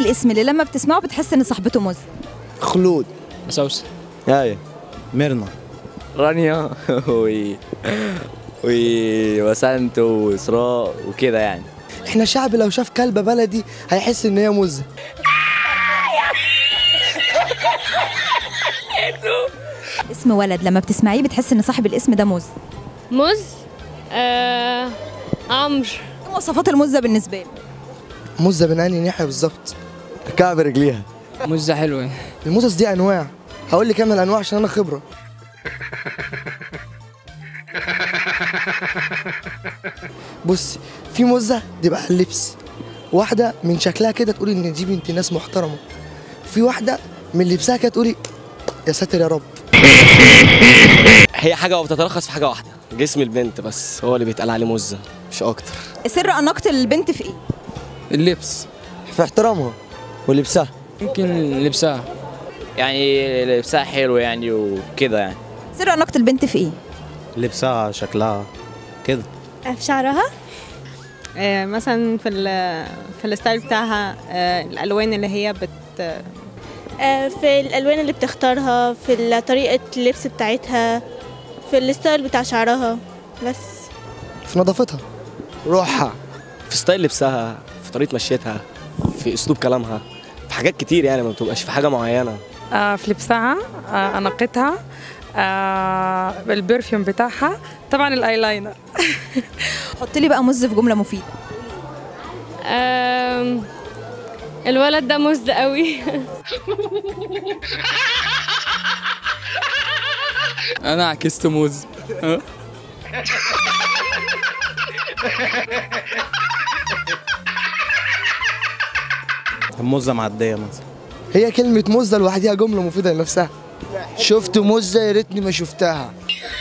الاسم اللي لما بتسمعه بتحس ان صاحبته موز خلود سوسة ايوه ميرنا رانيا و و وسنت واسراء وكده يعني احنا شعب لو شاف كلبه بلدي هيحس ان هي مزه اسم ولد لما بتسمعيه بتحس ان صاحب الاسم ده موز موز آه عمرو إيه مواصفات المزه بالنسبه لي مزه من انهي ناحيه بالظبط كعب رجليها مزة حلوة المزز دي انواع هقول لك انا الانواع عشان انا خبره بصي في مزه دي بقى اللبس واحده من شكلها كده تقولي ان دي بنت ناس محترمه في واحده من لبسها كده تقولي يا ساتر يا رب هي حاجة بتتلخص في حاجة واحدة جسم البنت بس هو اللي بيتقال عليه مزة مش أكتر سر اناقه البنت في ايه اللبس في احترامها ولبسها يمكن لبسها يعني لبسها حلو يعني وكده يعني سر اناقه البنت في ايه لبسها شكلها كده في شعرها آه، مثلا في ال- في الستايل بتاعها آه، الالوان اللي هي بت آه في الالوان اللي بتختارها في طريقه اللبس بتاعتها في الستايل بتاع شعرها بس في نظافتها روحها في ستايل لبسها في طريقة مشيتها في أسلوب كلامها في حاجات كتير يعني ما بتبقاش في حاجة معينة آه، في لبسها آه، أناقتها آه، البرفيوم بتاعها طبعا الايلاينر حط لي بقى مز في جمله مفيده آم، الولد ده مزد قوي انا عكست موز أه؟ الموزة معدية مثلا هي كلمه مزه لوحدها جمله مفيده لنفسها شفت مزه يا ريتني ما شفتها